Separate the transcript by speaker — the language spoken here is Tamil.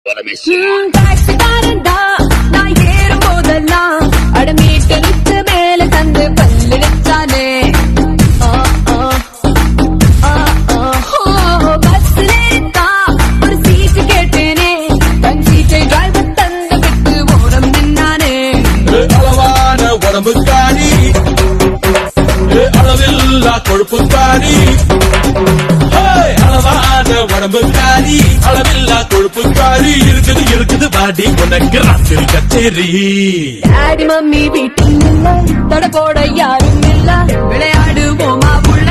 Speaker 1: ம், டாக்ஸிக்காரன்டா, நான் ஏறும் போதெல்லாம் அட மீட்டருக்கு மேல தந்து பல்லிடிச்சானே. ஆ, ஆ, ஆ, ஆ. ஓ, பஸ்ல தான் ஒரு சீட்டு கேட்டேனே. தன் சீட்டை டிரைவர் தந்து விட்டு ஓரம் நின்னானே.
Speaker 2: ஏ, அளவான உடம்புக்காரி ஏ, அளவில்லா கொழுப்புக்காரி ஹேய், அளவான உடம்புக்காரி அளவில்லா கொழுப்புக்காரி இருக்குது இருக்குது பாடி உனக்கு ராத்திரி கச்சேரி
Speaker 1: டாடி மம்மி வீட்டில் இல்ல தட போட யாரும் இல்ல விளையாடுவோமா புள்ள